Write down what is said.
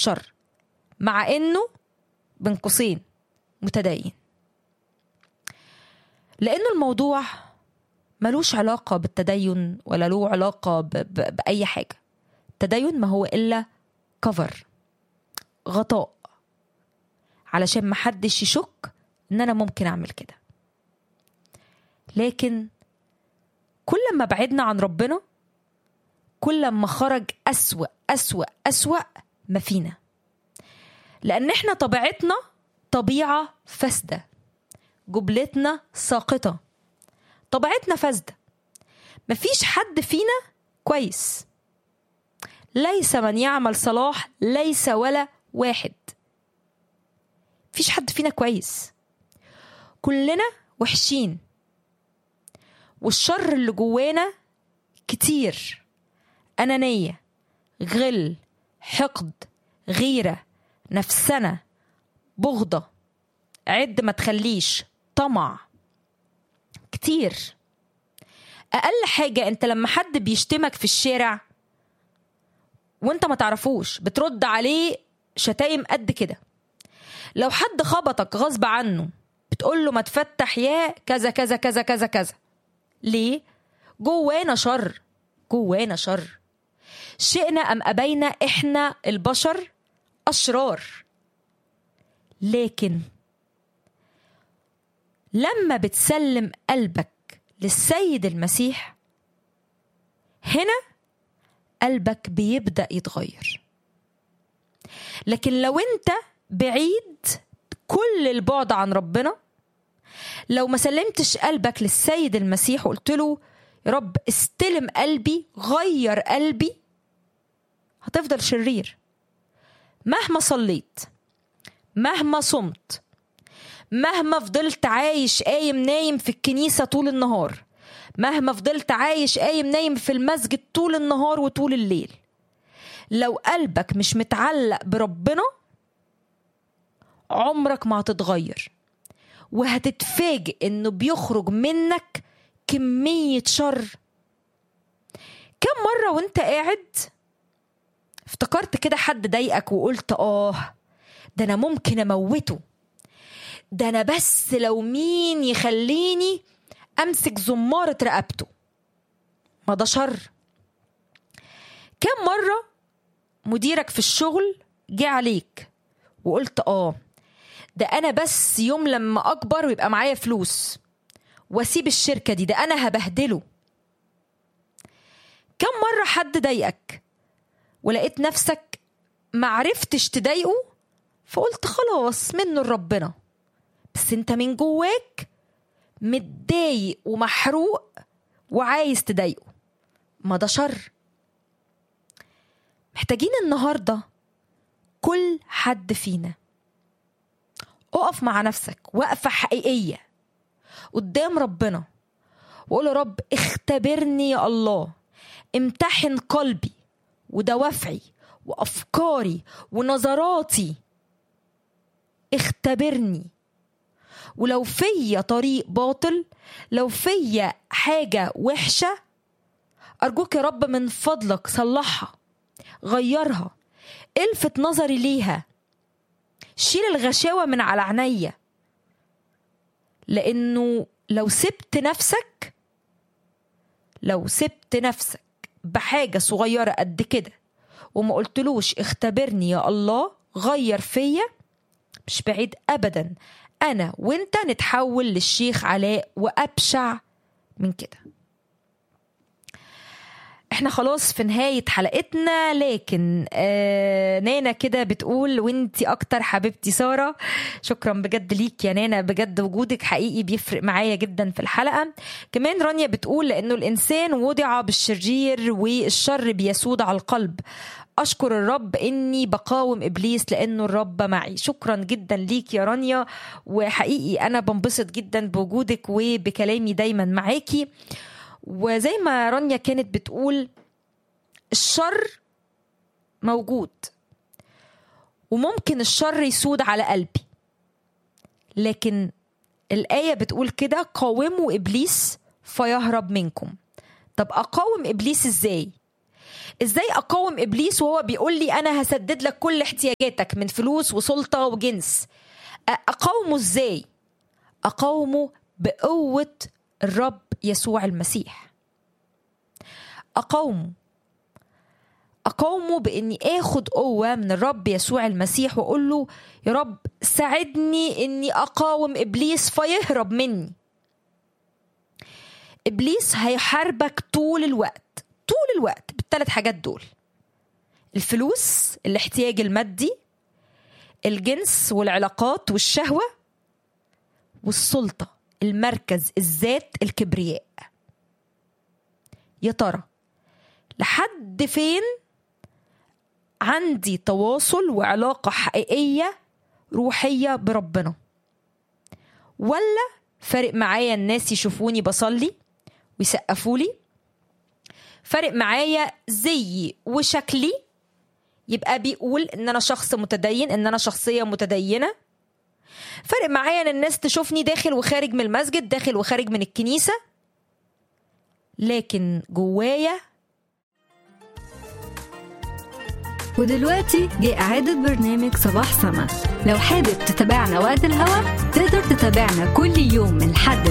الشر مع انه بين قوسين متدين لانه الموضوع ملوش علاقة بالتدين ولا له علاقة ب... ب... بأي حاجة التدين ما هو إلا كفر غطاء علشان محدش يشك إن أنا ممكن أعمل كده لكن كل ما بعدنا عن ربنا كل ما خرج أسوأ أسوأ أسوأ ما فينا لأن إحنا طبيعتنا طبيعة فاسدة جبلتنا ساقطة طبيعتنا فاسدة مفيش حد فينا كويس ليس من يعمل صلاح ليس ولا واحد مفيش حد فينا كويس كلنا وحشين والشر اللي جوانا كتير أنانية غل حقد غيرة نفسنة بغضة عد ما تخليش طمع كتير أقل حاجة أنت لما حد بيشتمك في الشارع وانت ما تعرفوش بترد عليه شتايم قد كده لو حد خبطك غصب عنه بتقول له ما تفتح يا كذا كذا كذا كذا كذا ليه جوانا شر جوانا شر شئنا ام ابينا احنا البشر اشرار لكن لما بتسلم قلبك للسيد المسيح هنا قلبك بيبدا يتغير لكن لو انت بعيد كل البعد عن ربنا لو ما سلمتش قلبك للسيد المسيح وقلت له يا رب استلم قلبي غير قلبي هتفضل شرير مهما صليت مهما صمت مهما فضلت عايش قايم نايم في الكنيسة طول النهار مهما فضلت عايش قايم نايم في المسجد طول النهار وطول الليل لو قلبك مش متعلق بربنا عمرك ما هتتغير وهتتفاجئ انه بيخرج منك كمية شر كم مرة وانت قاعد افتكرت كده حد ضايقك وقلت اه ده انا ممكن اموته ده انا بس لو مين يخليني امسك زمارة رقبته ما ده شر كم مرة مديرك في الشغل جه عليك وقلت اه ده انا بس يوم لما اكبر ويبقى معايا فلوس واسيب الشركه دي ده انا هبهدله كم مره حد ضايقك ولقيت نفسك معرفتش تضايقه فقلت خلاص منه لربنا بس انت من جواك متضايق ومحروق وعايز تضايقه ما ده شر محتاجين النهارده كل حد فينا اقف مع نفسك وقفة حقيقية قدام ربنا وقول يا رب اختبرني يا الله امتحن قلبي ودوافعي وافكاري ونظراتي اختبرني ولو فيا طريق باطل لو فيا حاجة وحشة أرجوك يا رب من فضلك صلحها غيرها الفت نظري ليها شيل الغشاوة من على عينيا لأنه لو سبت نفسك لو سبت نفسك بحاجة صغيرة قد كده وما قلتلوش اختبرني يا الله غير فيا مش بعيد أبدا أنا وانت نتحول للشيخ علاء وأبشع من كده احنا خلاص في نهاية حلقتنا لكن آه نانا كده بتقول وانتي اكتر حبيبتي سارة شكرا بجد ليك يا نانا بجد وجودك حقيقي بيفرق معايا جدا في الحلقة كمان رانيا بتقول لانه الانسان وضع بالشرير والشر بيسود على القلب اشكر الرب اني بقاوم ابليس لانه الرب معي شكرا جدا ليك يا رانيا وحقيقي انا بنبسط جدا بوجودك وبكلامي دايما معاكي وزي ما رانيا كانت بتقول الشر موجود وممكن الشر يسود على قلبي لكن الآية بتقول كده قاوموا إبليس فيهرب منكم طب أقاوم إبليس إزاي؟ ازاي اقاوم ابليس وهو بيقول لي انا هسدد لك كل احتياجاتك من فلوس وسلطه وجنس اقاومه ازاي اقاومه بقوه الرب يسوع المسيح اقاومه اقاومه باني اخد قوه من الرب يسوع المسيح واقول له يا رب ساعدني اني اقاوم ابليس فيهرب مني ابليس هيحاربك طول الوقت طول الوقت بالثلاث حاجات دول الفلوس الاحتياج المادي الجنس والعلاقات والشهوه والسلطه المركز الذات الكبرياء يا ترى لحد فين عندي تواصل وعلاقه حقيقيه روحيه بربنا ولا فارق معايا الناس يشوفوني بصلي ويسقفوا لي فارق معايا زيي وشكلي يبقى بيقول ان انا شخص متدين ان انا شخصيه متدينه فارق معايا ان الناس تشوفني داخل وخارج من المسجد داخل وخارج من الكنيسه لكن جوايا ودلوقتي جه إعادة برنامج صباح سما لو حابب تتابعنا وقت الهوا تقدر تتابعنا كل يوم من حد